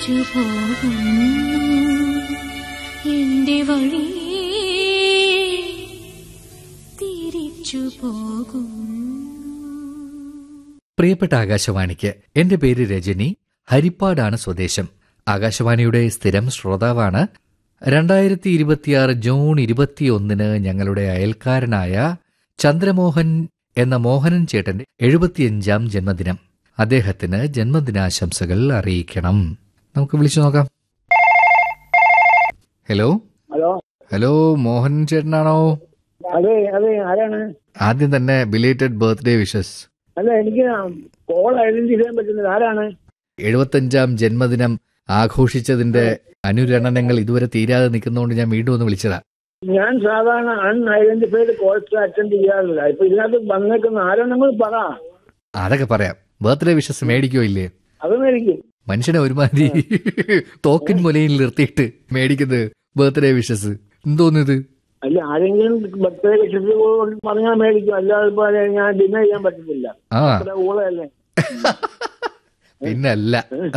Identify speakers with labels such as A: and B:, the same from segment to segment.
A: തിരിച്ചു പോകുന്നു എന്റെ വഴി തിരിച്ചു പോകുന്നു
B: പ്രിയപ്പെട്ട ആകാശവാണിക്ക് എന്റെ പേര് രജനി ഹരിപ്പാടാണ് സ്വദേശം ആകാശവാണിയുടെ സ്ഥിരം ശ്രോതാവാണ് രണ്ടായിരത്തി ഇരുപത്തിയാറ് ജൂൺ ഇരുപത്തിയൊന്നിന് ഞങ്ങളുടെ അയൽക്കാരനായ ചന്ദ്രമോഹൻ എന്ന മോഹനൻ ചേട്ടന്റെ എഴുപത്തിയഞ്ചാം ജന്മദിനം അദ്ദേഹത്തിന് ജന്മദിനാശംസകൾ അറിയിക്കണം നമുക്ക് വിളിച്ചു നോക്കാം ഹലോ
C: ഹലോ
B: ഹലോ മോഹൻ ചേട്ടനാണോ
C: അതെ അതെ ആരാണ്
B: ആദ്യം തന്നെ ബിലേറ്റഡ് ബർത്ത്ഡേ വിഷസ്
C: അല്ല എനിക്ക് കോൾ ഐഡന്റിഫൈ ചെയ്യാൻ പറ്റുന്നത് ആരാണ്
B: എഴുപത്തഞ്ചാം ജന്മദിനം ആഘോഷിച്ചതിന്റെ അനുരണനങ്ങൾ ഇതുവരെ തീരാതെ നിൽക്കുന്നതുകൊണ്ട് ഞാൻ വീണ്ടും ഒന്ന് വിളിച്ചതാ
C: ഞാൻ സാധാരണ അൺഐഡന്റിഫൈഡ് കോൾസ് അറ്റൻഡ് ചെയ്യാറില്ല ഇപ്പൊ ഇതിനകത്ത് വന്നേക്കുന്ന ആരാണെന്ന് പറ
B: അതൊക്കെ പറയാം ബർത്ത്ഡേ വിഷസ് മേടിക്കോ ഇല്ലേ
C: അതൊന്നും എനിക്ക്
B: മനുഷ്യനെ ഒരുമാതിരി തോക്കിൻ മുലയിൽ നിർത്തിയിട്ട് മേടിക്കുന്നത് ബർത്ത്ഡേ വിഷസ് എന്തോന്നിത്
C: അല്ല ആരെങ്കിലും ബർത്ത്ഡേ വിഷസ് പറഞ്ഞാൽ മേടിക്കും അല്ലാതെ ഇപ്പൊ ഞാൻ ഡിന്നർ ചെയ്യാൻ പറ്റത്തില്ല
B: ആ
C: അത്ര ഊളയല്ലേ
B: പിന്നല്ല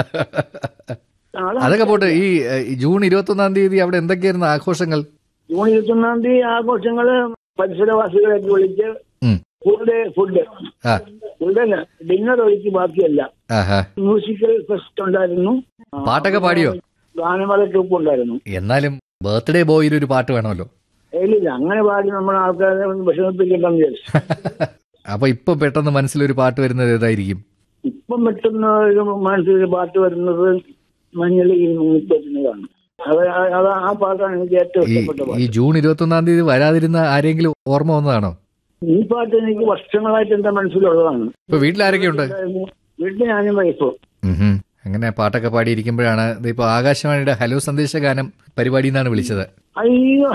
C: നാളെ
B: അതൊക്കെ പോട്ടെ ഈ ഏഹ്, ഈ ജൂൺ ഇരുപത്തൊന്നാം തീയതി അവിടെ എന്തൊക്കെയായിരുന്നു ആഘോഷങ്ങൾ
C: ജൂൺ ഇരുപത്തൊന്നാം തീയതി ആഘോഷങ്ങള് പരിസരവാസികളെയൊക്കെ വിളിച്ച്
B: ഉം.
C: ഫുൾ ഡേ ഫുഡ്
B: ആ
C: ഫുൾ ഡേ ഡിന്നർ ഒഴിച്ച് ബാക്കിയല്ല
B: ആഹാ
C: മ്യൂസിക്കൽ ഫെസ്റ്റ് ഉണ്ടായിരുന്നു
B: പാട്ടൊക്കെ പാടിയോ
C: ഗാനമേള ട്രൂപ്പ് ഉണ്ടായിരുന്നു
B: എന്നാലും ബർത്ത്ഡേ ബോയിൽ ഒരു പാട്ട് വേണമല്ലോ
C: ഇല്ല അങ്ങനെ പാടി നമ്മൾ ആൾക്കാരെ ഒന്ന് വിഷമിപ്പിക്കണ്ടെന്ന് വിചാരിച്ചു
B: അപ്പൊ ഇപ്പൊ പെട്ടെന്ന് മനസ്സിലൊരു പാട്ട് വരുന്നത് ഏതായിരിക്കും
C: ഇപ്പം പെട്ടെന്ന് ഒരു മനസ്സിൽ പാട്ട് വരുന്നത് മഞ്ഞളിൽ മുങ്ങിപ്പറ്റുന്നതാണ് അത് ആ- അത് ആ പാട്ടാണ് എനിക്ക് ഏറ്റവും
B: ഈ
C: ഇഷ്ടപ്പെട്ട
B: ഈ
C: പാട്ട്
B: ജൂൺ ഇരുപത്തൊന്നാം തീയതി വരാതിരുന്ന ആരെങ്കിലും ഓർമ്മ വന്നതാണോ
C: ഈ പാട്ട് എനിക്ക് വർഷങ്ങളായിട്ട് എന്റെ മനസ്സിലുള്ളതാണ്
B: ഇപ്പൊ വീട്ടിലാരൊക്കെയുണ്ട്
C: വീട്ടിൽ ഞാനും വൈഫും
B: ഉഹും. അങ്ങനെ പാട്ടൊക്കെ പാടിയിരിക്കുമ്പോഴാണ് ഇപ്പൊ ആകാശവാണിയുടെ ഹലോ സന്ദേശ ഗാനം പരിപാടി എന്നാണ് വിളിച്ചത്
C: അയ്യോ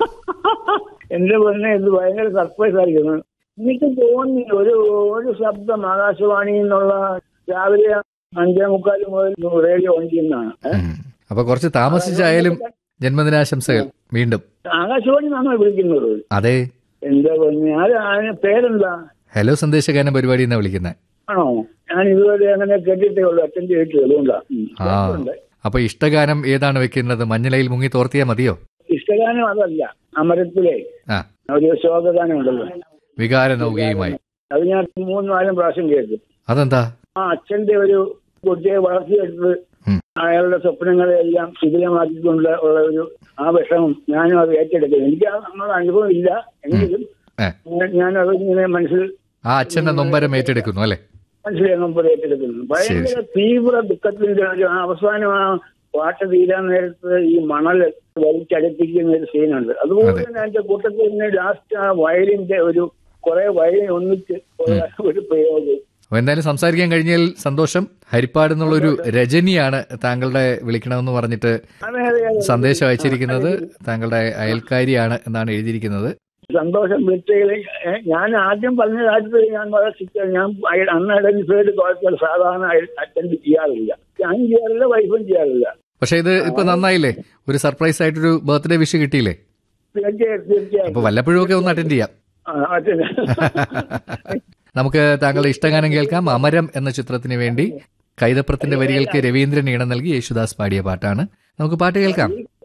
C: എന്റെ പൊന്നെ ഇത് ഭയങ്കര സർപ്രൈസ് ആയിരിക്കുന്നു എനിക്ക് തോന്നി ഒരു ഒരു ശബ്ദം ആകാശവാണി എന്നുള്ള രാവിലെ അഞ്ചേ മുക്കാൽ മുതൽ റേഡിയോ ഓൺ ചെയ്യുന്നതാണ് ഏ?
B: ഉം. അപ്പൊ കുറച്ച് താമസിച്ചായാലും ജന്മദിനാശംസകൾ വീണ്ടും
C: ആകാശവാണി നിന്നാണോ വിളിക്കുന്നത്
B: അതെ
C: എന്താ പൊന്നെ അത് അതിന് പേരെന്താ
B: ഹലോ സന്ദേശ ഗാനം പരിപാടി എന്നാ വിളിക്കുന്നത്
C: ആണോ ഞാൻ ഇതുവരെ അങ്ങനെ കേട്ടിട്ടേ ഉള്ളൂ അറ്റൻഡ് ചെയ്തിട്ടേ അതുകൊണ്ടാ ഉം.
B: ആ
C: കേട്ടിട്ടുണ്ട്.
B: അപ്പൊ ഇഷ്ടഗാനം ഏതാണ് വെക്കുന്നത് മഞ്ഞളയിൽ മുങ്ങി തോർത്തിയാ മതിയോ
C: ഇഷ്ടഗാനം അതല്ല അമരത്തിലെ
B: ആ
C: ഒരു ശോകഗാനം ഉണ്ടല്ലോ
B: വികാര നൗകയുമായി
C: അത് ഞാൻ മൂന്ന് നാലും പ്രാവശ്യം കേട്ടു
B: അതെന്താ
C: ആ അച്ഛന്റെ ഒരു കുട്ടിയെ വളർത്തിയെടുത്ത്
B: ഉം.
C: അയാളുടെ സ്വപ്നങ്ങളെ എല്ലാം ശിഥിലമാക്കിക്കൊണ്ട് ഉള്ള ഒരു ആ വിഷമം ഞാനും അത് ഏറ്റെടുക്കും എനിക്ക് ആ അങ്ങനെ അനുഭവം ഇല്ല എങ്കിലും
B: ഏ
C: ഞാൻ- ഞാനത് ഇങ്ങനെ മനസ്സിൽ
B: ആ അച്ഛന്റെ നൊമ്പരം ഏറ്റെടുക്കുന്നു അല്ലെ
C: മനസ്സിലാകുമ്പോൾ ഏറ്റെടുക്കുന്നു ഭയങ്കര തീവ്ര ദുഃഖത്തിന്റെ ഒരു ആ അവസാനം ആ പാട്ട് തീരാൻ നേരത്ത് ഈ മണൽ വലിച്ചടുപ്പിക്കുന്ന ഒരു സീനുണ്ട് അതുപോലെ തന്നെ അതിന്റെ കൂട്ടത്തിൽ തന്നെ ലാസ്റ്റ് ആ വയലിന്റെ ഒരു കുറെ വയലിൻ ഒന്നിച്ച് ഉള്ള ഒരു പ്രയോഗം
B: അപ്പൊ എന്തായാലും സംസാരിക്കാൻ കഴിഞ്ഞാൽ സന്തോഷം ഹരിപ്പാട് എന്നുള്ളൊരു രജനിയാണ് താങ്കളുടെ വിളിക്കണമെന്ന് പറഞ്ഞിട്ട്
C: അതെ അതെ അതെ
B: സന്ദേശം അയച്ചിരിക്കുന്നത് താങ്കളുടെ അയൽക്കാരിയാണ് എന്നാണ് എഴുതിയിരിക്കുന്നത്
C: സന്തോഷം വിളിച്ചതിൽ ഞാൻ ആദ്യം പറഞ്ഞ കാര്യത്തിൽ ഞാൻ വളരെ ശിക്ക- ഞാൻ അന്ന് ഐഡന്റിഫൈഡ് കോളേജുകൾ സാധാരണ അറ്റൻഡ് ചെയ്യാറില്ല ഞാൻ ചെയ്യാറില്ല വൈഫും ചെയ്യാറില്ല
B: പക്ഷെ ഇത് ഇപ്പൊ നന്നായില്ലേ ഒരു സർപ്രൈസ് ആയിട്ടൊരു ബർത്ത്ഡേ വിഷ് കിട്ടിയില്ലേ
C: തീർച്ചയായും തീർച്ചയായും
B: അപ്പൊ വല്ലപ്പോഴും ഒക്കെ ഒന്ന് അറ്റൻഡ് ചെയ്യാം
C: ആ, attend-
B: നമുക്ക് താങ്കളുടെ ഇഷ്ടഗാനം കേൾക്കാം അമരം എന്ന ചിത്രത്തിന് വേണ്ടി കൈതപ്രത്തിന്റെ വരികൾക്ക് രവീന്ദ്രൻ ഈണം നൽകി യേശുദാസ് പാടിയ പാട്ടാണ് നമുക്ക് പാട്ട് കേൾക്കാം